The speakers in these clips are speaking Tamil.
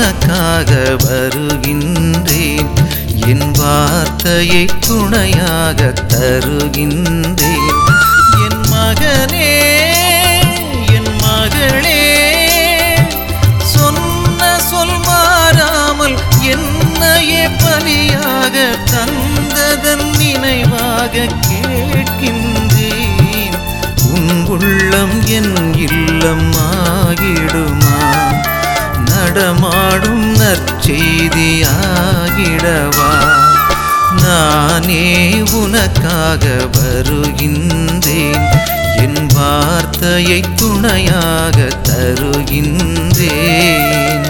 உனக்காக வருகின்றேன் என் வார்த்தையை துணையாக தருகின்றேன் என் மகனே என் மகளே சொன்ன சொல் மாறாமல் என்னையே பலியாக தந்ததன் நினைவாக கேட்கின்றேன் உன் உள்ளம் என் இல்லம் ஆகிடுமா நடமாடும் நற்செய்தியாகிடவா நானே உனக்காக வருகின்றேன் என் வார்த்தையை துணையாக தருகின்றேன்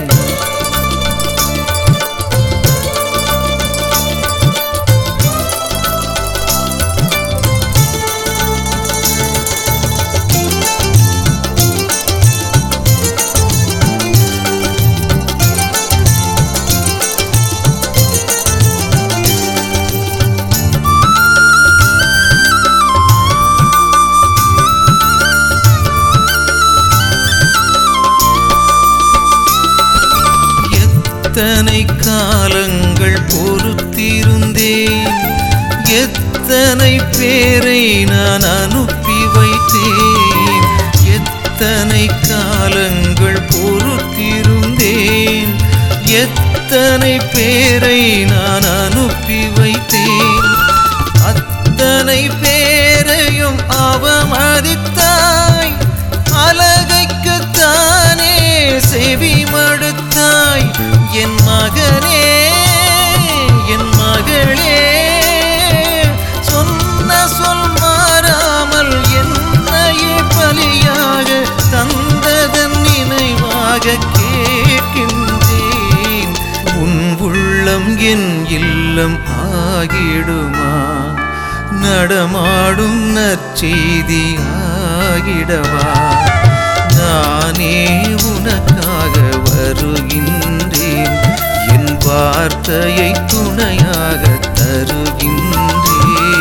எத்தனை காலங்கள் பொறுத்திருந்தேன் எத்தனை பேரை நான் அனுப்பி வைத்தேன் எத்தனை காலங்கள் பொறுத்திருந்தேன் எத்தனை பேரை நான் அனுப்பி வைத்தேன் அத்தனை பேரையும் அவமதித்தாய் அழகைக்குத்தானே செவி மடுத்தாய் என் மகனே என் மகளே சொன்ன சொல் மாறாமல் என்னையே பலியாக தந்ததன் நினைவாக கேட்கின்றேன் உன் உள்ளம் என் இல்லம் ஆகிடுமா நடமாடும் நற்செய்தி ஆகிடவா நானே உனக்காக வருகின்றேன் என் வார்த்தையை துணையாக தருகின்றேன்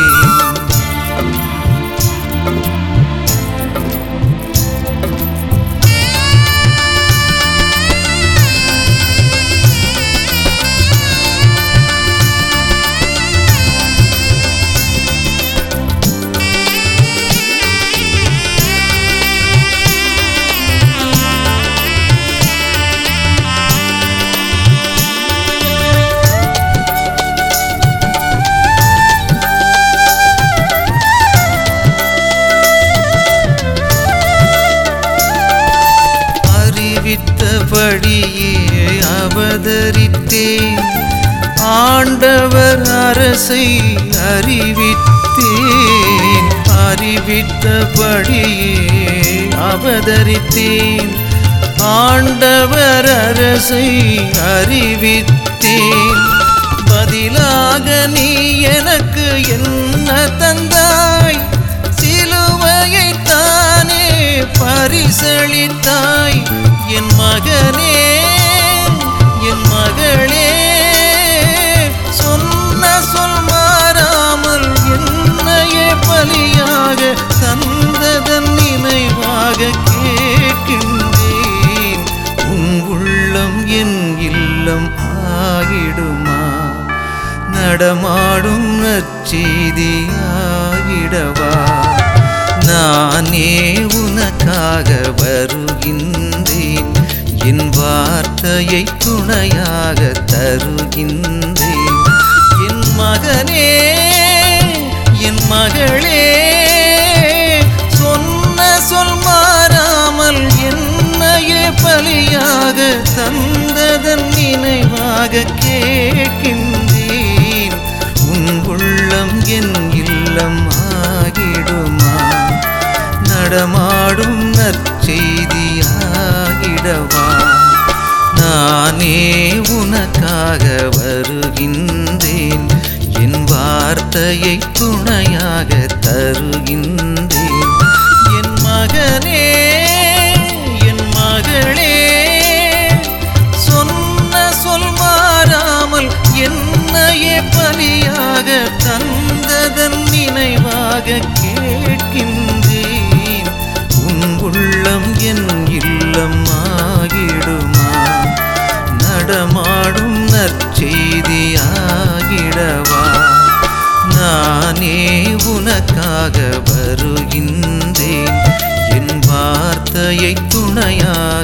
அறிவித்தபடியே அவதரித்தேன் ஆண்டவர் அரசை அறிவித்தேன் அறிவித்தபடியே அவதரித்தேன் ஆண்டவர் அரசை அறிவித்தேன் பதிலாக நீ எனக்கு என்ன தந்தாய் சிலுவையை தானே பரிசளித்தாய் என் மகனே என் மகளே சொன்ன சொல் மாறாமல் என்னையே பலியாக தந்ததன் நினைவாக கேட்கின்றேன் உன் உள்ளம் என் இல்லம் ஆகிடுமா நடமாடும் நற்செய்தி ஆகிடவா நானே உனக்காக வருகின்றேன் என் வார்த்தையை துணையாக தருகின்றேன் என் மகனே என் மகளே சொன்ன சொல் மாறாமல் என்னையே பலியாக தந்ததன் நினைவாக கேட்கின்றேன் உன் உள்ளம் என் இல்லம் ஆகிடுமா நடமாடும் நற்செய்தியாகிடவா நானே உனக்காக வருகின்றேன் என் வார்த்தையை துணையாக தருகின்றேன் என் மகனே என் மகளே சொன்ன சொல் மாறாமல் என்னையே பலியாக தந்ததன் நினைவாக கேட்கின்றேன் உன் உள்ளம் என் இல்லம் ஆகிடுமா நட துணையாக